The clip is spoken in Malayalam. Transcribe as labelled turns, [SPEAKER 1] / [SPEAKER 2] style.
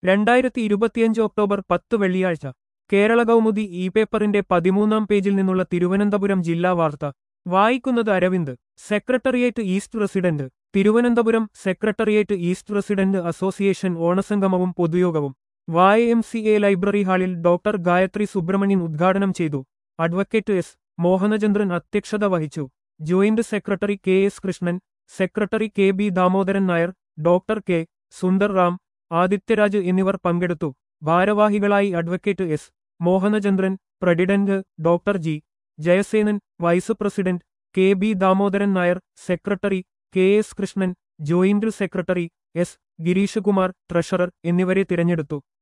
[SPEAKER 1] രണ്ടായിരത്തി ഇരുപത്തിയഞ്ച് ഒക്ടോബർ പത്ത് വെള്ളിയാഴ്ച കേരള കൗമുദി ഇ പേപ്പറിന്റെ പതിമൂന്നാം പേജിൽ നിന്നുള്ള തിരുവനന്തപുരം ജില്ലാ വാർത്ത വായിക്കുന്നത് Aravind secretariat east resident Thiruvananthapuram secretariat east resident association ഓണസംഗമവും പൊതുയോഗവും Y M C A library ഹാളിൽ ഡോക്ടർ ഗായത്രി സുബ്രഹ്മണ്യൻ ഉദ്ഘാടനം ചെയ്തു അഡ്വക്കേറ്റ് എസ് മോഹനചന്ദ്രൻ അധ്യക്ഷത വഹിച്ചു joint secretary K S Krishnan secretary K B Damodaran Nair doctor K Sundar Ram Adityaraj എന്നിവർ പങ്കെടുത്തു ഭാരവാഹികളായി advocate S Mohanachandran president doctor G Jayasenan vice president K B Damodaran Nair secretary K S Krishnan joint secretary S Girish Kumar treasurer എന്നിവരെ തിരഞ്ഞെടുത്തു